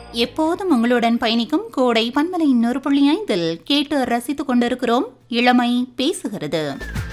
எப்போதும் உங்களுடன் பயணிக்கும் கோடை பன்மலை இன்னொரு புள்ளி ஐந்தில் கேட்டு ரசித்துக் கொண்டிருக்கிறோம் இளமை பேசுகிறது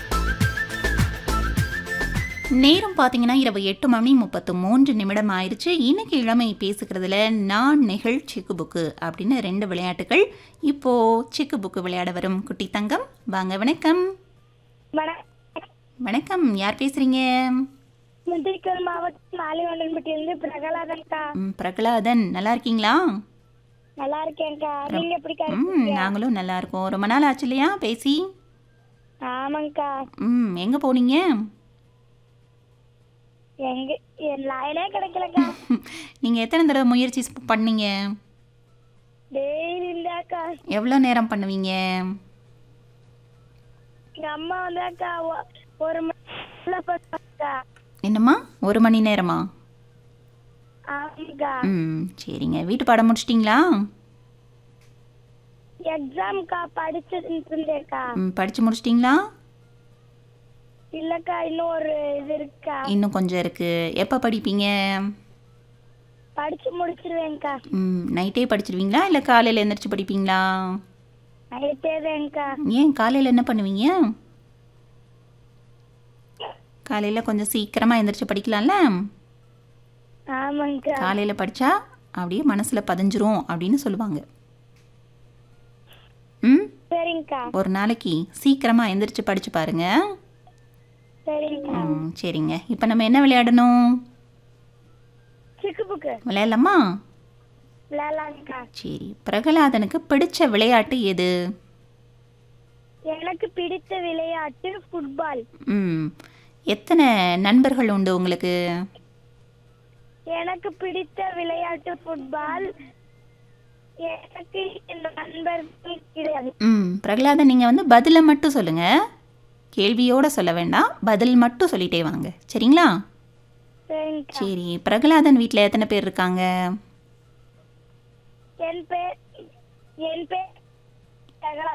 நேரம் பார்த்தீங்கன்னா இரவு எட்டு மணி முப்பத்து மூன்று நிமிடம் ஆயிடுச்சு இன்னைக்கு இளமை பேசுகிறதுல நான் நெகிழ் சிக்கு புக்கு அப்படின்னு ரெண்டு விளையாட்டுகள் இப்போ சிக்கு புக்கு விளையாட வரும் குட்டி தங்கம் வாங்க வணக்கம் வணக்கம் வணக்கம் யார் பேசுறீங்க திண்டுக்கல் மாவட்டம் ஆலிவண்டன்பட்டியிலிருந்து பிரகலாதன்க்கா ம், பிரகலாதன் நல்லா இருக்கீங்களா நல்லா இருக்கேன்க்கா நீங்க எப்படிக்கா ம் இருக்கீங்க நாங்களும் நல்லா இருக்கோம் ரொம்ப நாள் ஆச்சு இல்லையா பேசி ஆமாங்கக்கா ம் எங்கே போனீங்க எங்க என் லைனே கிடைக்கலக்கா நீங்கள் எத்தனை தடவை முயற்சி ஸ் பண்ணீங்க டெய்லி இருந்தாக்கா எவ்வளோ நேரம் பண்ணுவீங்க எங்க அம்மா வந்தாக்கா ஒ- ஒரு மணி பார்த்தாக்கா என்னம்மா ஒரு மணி நேரமா ஆமாக்கா ம் சரிங்க வீட்டு பாடம் முடிச்சிட்டிங்களா எக்ஸாம்க்கா படிச்சுட்டு இருந்தேக்கா ம் படித்து முடிச்சிட்டிங்களா இல்லக்கா இன்னும் ஒரு இது இருக்கா இன்னும் கொஞ்சம் இருக்குது எப்போ படிப்பீங்க படிச்சு முடிச்சிருவேன்க்கா ம் நைட்டே படிச்சிருவீங்களா இல்லை காலையில் எந்திரிச்சு படிப்பீங்களா நைட்டேதேன்க்கா ஏன் காலையில் என்ன பண்ணுவீங்க காலையில் கொஞ்சம் சீக்கிரமாக எந்திரிச்சு படிக்கலாம்ல ஆமாங்கக்கா காலையில் படித்தா அப்படியே மனசில் பதிஞ்சிரும் அப்படின்னு சொல்லுவாங்க ம் சரிங்கக்கா ஒரு நாளைக்கு சீக்கிரமாக எந்திரிச்சு படித்து பாருங்க சரிங்கக்கா ம் சரிங்க இப்போ நம்ம என்ன விளையாடணும் சிக்கு புக்கு விளையாடலாமா விளையாடலாங்கக்கா சரி பிரகலாதனுக்கு பிடிச்ச விளையாட்டு எது எனக்கு பிடித்த விளையாட்டு ஃபுட்பால் ம் எத்தனை நண்பர்கள் உண்டு உங்களுக்கு எனக்கு பிடித்த விளையாட்டு ஃபுட்பால் எனக்கு இந்த நண்பர்கள் கிடையாது ம் பிரகலாதன் நீங்கள் வந்து பதிலை மட்டும் சொல்லுங்கள் கேள்வியோடு சொல்ல வேண்டாம் பதில் மட்டும் சொல்லிட்டே வாங்க சரிங்களா சரிங்கக்கா சரி பிரகலாதன் வீட்டில் எத்தனை பேர் இருக்காங்க என் பேர் என் பேர் சகலா